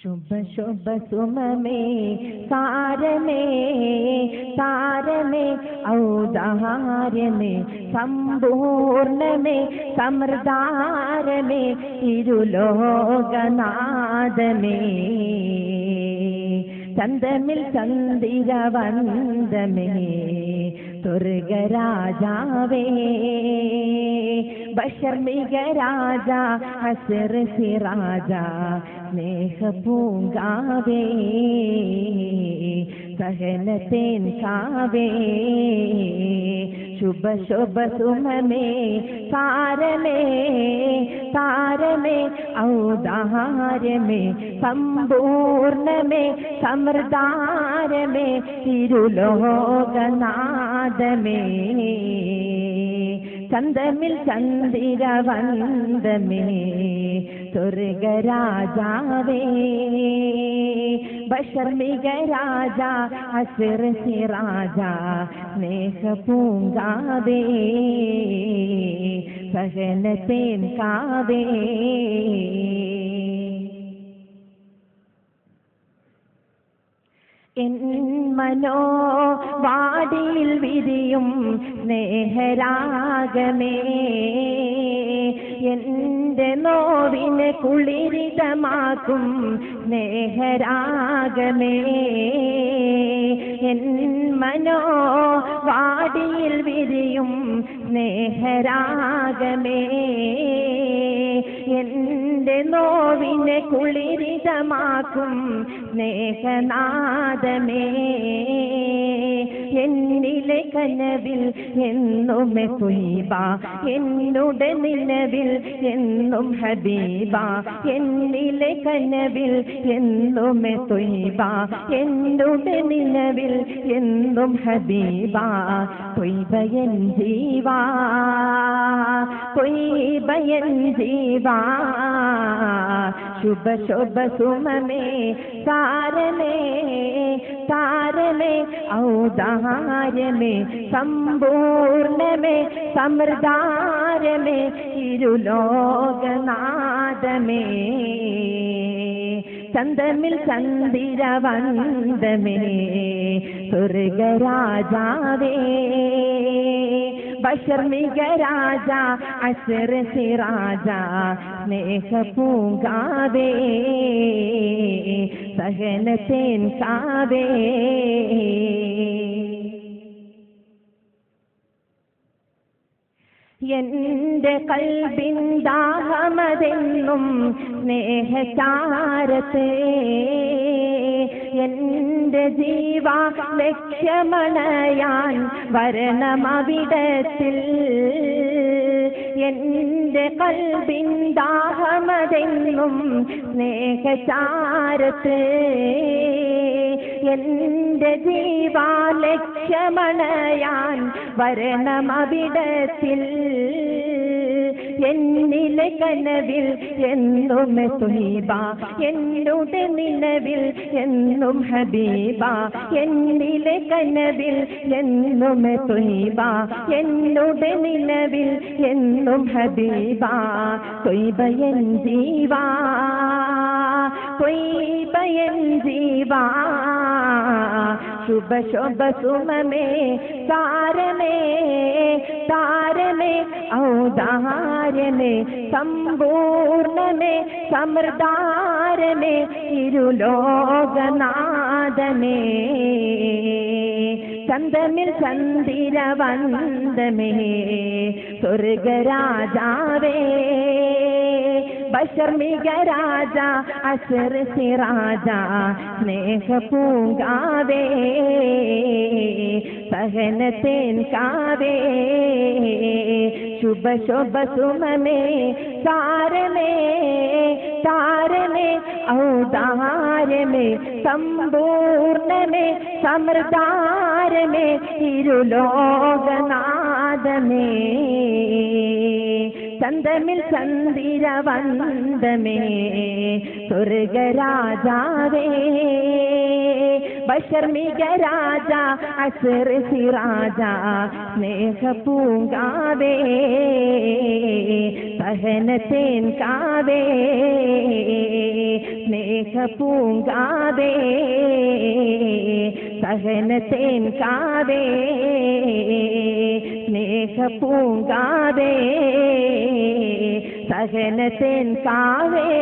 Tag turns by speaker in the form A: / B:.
A: ശുഭ ശുഭ സുമമേ താരമേ താരമേ ഔദാര്യമേ സമ്പൂർണമേ സമൃദ്ധാരമേ ഇരുലോകനാഥമേ ചന്തമിൽ ചന്ദിരവന്ദമേ സ്വർഗരാജാവേ ബഷർമിക രാജ ഹസർ സിറാജ സ്നേഹ പൂങ്കാവേ സഹനത്തേൻ കാവേ ശുഭ ശുഭ സുമമേ താരമേ താരമേ ഔദാര്യമേ സമ്പൂർണമേ സമൃദ്ധാരമേ തിരുലോകനാഥമേ ചന്തമിൽ ചന്ദിരവന്ദമേ സ്വർഗരാജാവേ ബഷർമിക രാജ അസിർ സിറാജ സ്നേഹ പൂങ്കാവേ സഹനത്തേൻ കാവേ N മനോ വാടിയിൽ വിരിയും സ്നേഹരാഗമേ എന്റെ നോവിനെ കുളിരിതമാക്കും സ്നേഹരാഗമേ എൻ മനോ വാടിയിൽ വിരിയും സ്നേഹരാഗമേ എന്റെ നോവിനെ കുളിരിതമാക്കും സ്നേഹനാദമേ എന്നിലെ കനവിൽ എന്നുമെ കുയിബ എന്നുടെ നിലവിൽ എന്നും ഹബീബ എന്നിലെ കനവിൽ എന്നുമെ തൊയ്ബ എന്നുടെ നിലവിൽ എന്നും ഹബീബ പൊയ്ബയൻ ജീവാ പൊയ്ബയൻ ജീവാ ശുഭ ശുഭ സുമമേ താരമേ താരമേ ഔദാര്യമേ സമ്പൂർണമേ സമൃദ്ധാരമേ ഇരുലോകനാഥമേ ചന്തമിൽ ചന്ദിരവന്ദമേ സ്വർഗരാജാവേ ബഷർമിക രാജ അസർ സിറാജ സ്നേഹ പൂങ്കാവേ സഹനത്തേൻ കാവേ എന്റെ കൽബിൻ ദാഹമതെന്നും സ്നേഹചാരത്തെ എന്റെ ജീവ ലക്ഷ്യമണയാൻ വരണമവിടത്തിൽ എന്റെ കൽബിൻ ദാഹമതെന്നും സ്നേഹചാരത്തെ എന്റെ ജീവാലക്ഷ്യമണയാൻ വരണമവിടത്തിൽ എന്നിലെ കനവിൽ എന്നും തുഹീബ എന്നുടെ നിലവിൽ എന്നും ഹബീബ എന്നിലെ കനവിൽ എന്നും തുഹീബ എന്നുടെ നിലവിൽ എന്നും ഹബീബ തൊയ്ബയൻ ജീവാ തൊയ്ബയൻ ജീവാ ശുഭ ശുഭ സുമമേ താരമേ താരമേ ഔദാര്യമേ സമ്പൂർണമേ സമൃദ്ധാരമേ ഇരുലോകനാഥമേ ചന്തമിൽ ചന്ദിരവന്ദമേ സ്വർഗരാജാവേ ബഷർമിക രാജ അസർ സിറാജ സ്നേഹ പൂങ്കാവേ സഹനത്തേൻ കാവേ ശുഭ ശുഭ സുമമേ താരമേ താരമേ ഔദാര്യമേ സമ്പൂർണമേ സമൃദ്ധാരമേ ഇരുലോകനാഥമേ ചന്തമിൽ ചന്ദിരവന്ദമേ സ്വർഗരാജാവേ ബഷർമിക രാജ അസർ സിറാജ സ്നേഹ പൂങ്കാവേ സഹനത്തേൻ കാവേ സ്നേഹ സ്നേഹപൂങ്കാതെ സഹനത്തേൻ കാതേ സ്നേഹപൂങ്കാതെ സഹനത്തേൻ കാവേ